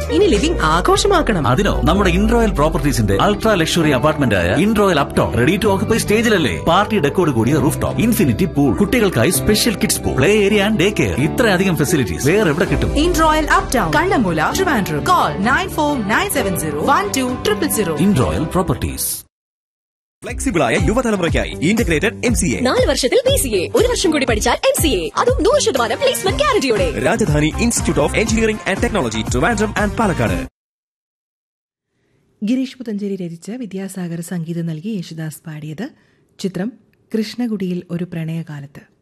ഇനി ലിവിംഗ് ആഘോഷമാക്കണം അതിനോ നമ്മുടെ ഇൻറോയൽ പ്രോപ്പർട്ടീസിന്റെ അൾട്രാ ലക്ഷറി അപ്പാർട്ട്മെന്റ് ആയ Inroyal Uptown ready to occupy സ്റ്റേജിലല്ലേ പാർട്ടി ഡെക്കോട് കൂടിയ റൂഫ് ടോപ്പ് ഇൻഫിനിറ്റി പൂൾ കുട്ടികൾക്കായി special kids pool play area and day care ഇത്രയധികം ഫെസിലിറ്റീസ് വേറെ എവിടെ കിട്ടും Inroyal Uptown Kallamoola Trivandrum call nine four nine seven zero one two triple zero Inroyal properties ഫ്ലെക്സിബിളായ യുവതലമുറയ്ക്കായി ഇന്റഗ്രേറ്റഡ് എം സി എ നാല് വർഷത്തിൽ B C A ഒരു വർഷം കൂടി പഠിച്ചാൽ എം സി എ അതും നൂറ് ശതമാനം പ്ലേസ്മെന്റ് ഗ്യാരണ്ടിയോടെ Rajadhani institute of engineering and technology Trivandrum and Palakkad Gireesh Puthenchery രചിച്ച് വിദ്യാസാഗർ സംഗീതം നൽകി യേശുദാസ് പാടിയത് ചിത്രം കൃഷ്ണകുടിയിൽ ഒരു പ്രണയകാലത്ത്